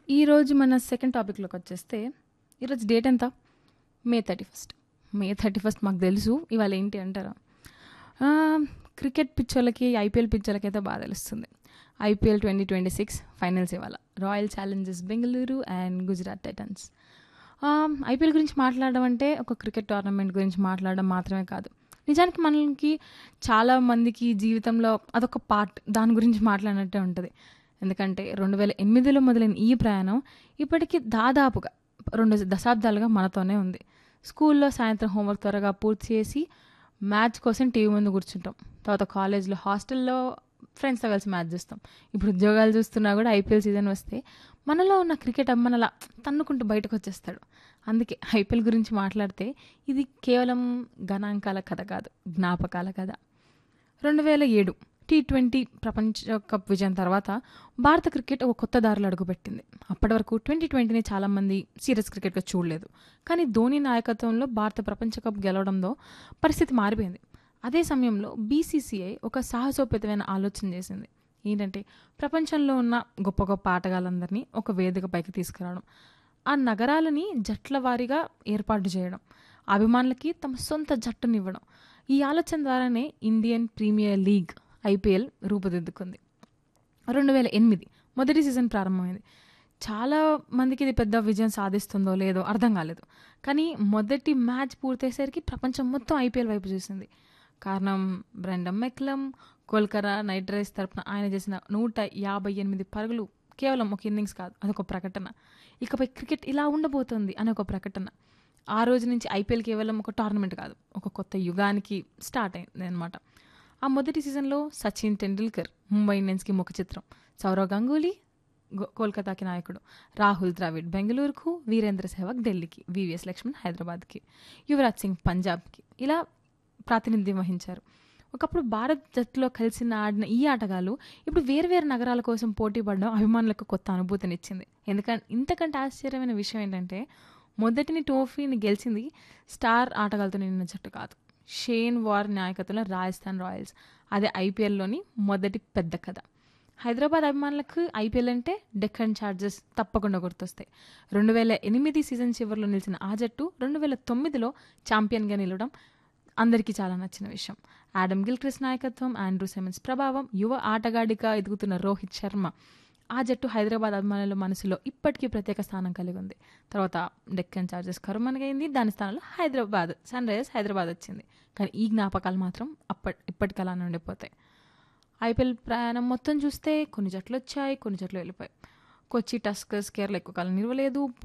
ఈరోజు మన సెకండ్ టాపిక్లోకి వచ్చేస్తే ఈరోజు డేట్ ఎంత May thirty first May thirty first మాకు తెలుసు ఇవాళ ఏంటి అంటారా ఆ, క్రికెట్ పిచ్చోళ్ళకి ఐపీఎల్ పిచ్చోళ్ళకి అయితే బాగా తెలుస్తుంది I P L twenty twenty six finals ఇవాళ Royal Challengers Bengaluru and Gujarat Titans I P L గురించి మాట్లాడడం అంటే ఒక క్రికెట్ టోర్నమెంట్ గురించి మాట్లాడడం మాత్రమే కాదు నిజానికి మనకి చాలా మందికి జీవితంలో అదొక పార్ట్ దాని గురించి మాట్లాడినట్టే ఉంటుంది ఎందుకంటే రెండు వేల ఎనిమిదిలో మొదలైన ఈ ప్రయాణం ఇప్పటికీ దాదాపుగా రెండు దశాబ్దాలుగా మనతోనే ఉంది స్కూల్లో సాయంత్రం హోంవర్క్ త్వరగా పూర్తి చేసి మ్యాచ్ కోసం టీవీ ముందు కూర్చుంటాం తర్వాత కాలేజ్లో హాస్టల్లో ఫ్రెండ్స్తో కలిసి మ్యాచ్ చూస్తాం ఇప్పుడు ఉద్యోగాలు చూస్తున్నా కూడా ఐపీఎల్ సీజన్ వస్తే మనలో ఉన్న క్రికెట్ అమ్మనలా తన్నుకుంటూ బయటకు వచ్చేస్తాడు అందుకే ఐపీఎల్ గురించి మాట్లాడితే ఇది కేవలం గణాంకాల కథ కాదు జ్ఞాపకాల కథ రెండు వేల ఏడు టీ ట్వంటీ ప్రపంచ కప్ విజయం తర్వాత భారత క్రికెట్ ఒక కొత్త దారిలో అడుగుపెట్టింది అప్పటి వరకు ట్వంటీ ట్వంటీని చాలామంది సీరియస్ క్రికెట్గా చూడలేదు కానీ ధోని నాయకత్వంలో భారత ప్రపంచ కప్ గెలవడంతో పరిస్థితి మారిపోయింది అదే సమయంలో బీసీసీఐ ఒక సాహసోపేతమైన ఆలోచన చేసింది ఏంటంటే ప్రపంచంలో ఉన్న గొప్ప గొప్ప ఆటగాళ్ళందరినీ ఒక వేదిక పైకి తీసుకురావడం ఆ నగరాలని జట్ల వారీగా ఏర్పాటు చేయడం అభిమానులకి తమ సొంత జట్టునివ్వడం ఈ ఆలోచన ద్వారానే ఇండియన్ ప్రీమియర్ లీగ్ ఐపీఎల్ రూపుదిద్దుకుంది రెండు వేల ఎనిమిది మొదటి సీజన్ ప్రారంభమైంది చాలా మందికి ఇది పెద్ద విజయం సాధిస్తుందో లేదో అర్థం కాలేదు కానీ మొదటి మ్యాచ్ పూర్తయ్యేసరికి ప్రపంచం మొత్తం ఐపీఎల్ వైపు చూసింది కారణం బ్రెండమ్ మెక్లం కోల్కరా నైట్ రైడర్స్ తరపున ఆయన చేసిన నూట యాభై ఎనిమిది పరుగులు కేవలం ఒక ఇన్నింగ్స్ కాదు అదొక ప్రకటన ఇకపై క్రికెట్ ఇలా ఉండబోతుంది అనే ఒక ప్రకటన ఆ రోజు నుంచి ఐపీఎల్ కేవలం ఒక టోర్నమెంట్ కాదు ఒక కొత్త యుగానికి స్టార్ట్ అయింది అనమాట ఆ మొదటి సీజన్లో సచిన్ టెండూల్కర్ ముంబై ఇండియన్స్కి ముఖ చిత్రం సౌరవ్ గంగూలీ గో- కోల్కతాకి నాయకుడు రాహుల్ ద్రావిడ్ బెంగళూరుకు వీరేంద్ర సెహ్వాగ్ ఢిల్లీకి వివిఎస్ లక్ష్మణ్ హైదరాబాద్కి యువరాజ్ సింగ్ పంజాబ్కి ఇలా ప్రాతినిధ్యం వహించారు ఒకప్పుడు భారత్ జట్టులో కలిసిన ఆడిన ఈ ఆటగాళ్ళు ఇప్పుడు వేరు వేరు నగరాల కోసం పోటీ పడడం అభిమానులకు కొత్త అనుభూతినిచ్చింది ఎందుకంటే ఇంతకంటే ఆశ్చర్యమైన విషయం ఏంటంటే మొదటిని ట్రోఫీని గెలిచింది స్టార్ ఆటగాళ్ళతో నిన్న జట్టు కాదు షేన్ వార్ నాయకత్వంలో రాజస్థాన్ రాయల్స్ అదే ఐపీఎల్లోని మొదటి పెద్ద కథ హైదరాబాద్ అభిమానులకు ఐపీఎల్ అంటే డెక్కన్ చార్జెస్ తప్పకుండా గుర్తొస్తాయి రెండు వేల ఎనిమిది సీజన్ చివరిలో నిలిచిన ఆ జట్టు రెండు వేల తొమ్మిదిలో ఛాంపియన్గా నిలవడం అందరికీ చాలా నచ్చిన విషయం ఆడమ్ గిల్క్రిస్ నాయకత్వం ఆండ్రూ సెమెన్స్ ప్రభావం యువ ఆటగాడిగా ఎదుగుతున్న రోహిత్ శర్మ ఆ జట్టు హైదరాబాద్ అభిమానుల మనసులో ఇప్పటికీ ప్రత్యేక స్థానం కలిగి ఉంది తర్వాత డెక్కన్ చార్జెస్ కరుమనగైంది దాని స్థానంలో హైదరాబాద్ సన్ రైజర్స్ హైదరాబాద్ వచ్చింది కానీ ఈ జ్ఞాపకాలు మాత్రం అప్పటి ఇప్పటికీ అలానే ఉండిపోతాయి ఐపీఎల్ ప్రయాణం మొత్తం చూస్తే కొన్ని జట్లు వచ్చాయి కొన్ని జట్లు వెళ్ళిపోయాయి కొచ్చి టస్కర్స్ కేరళ ఎక్కువ కాలం నిలవలేదు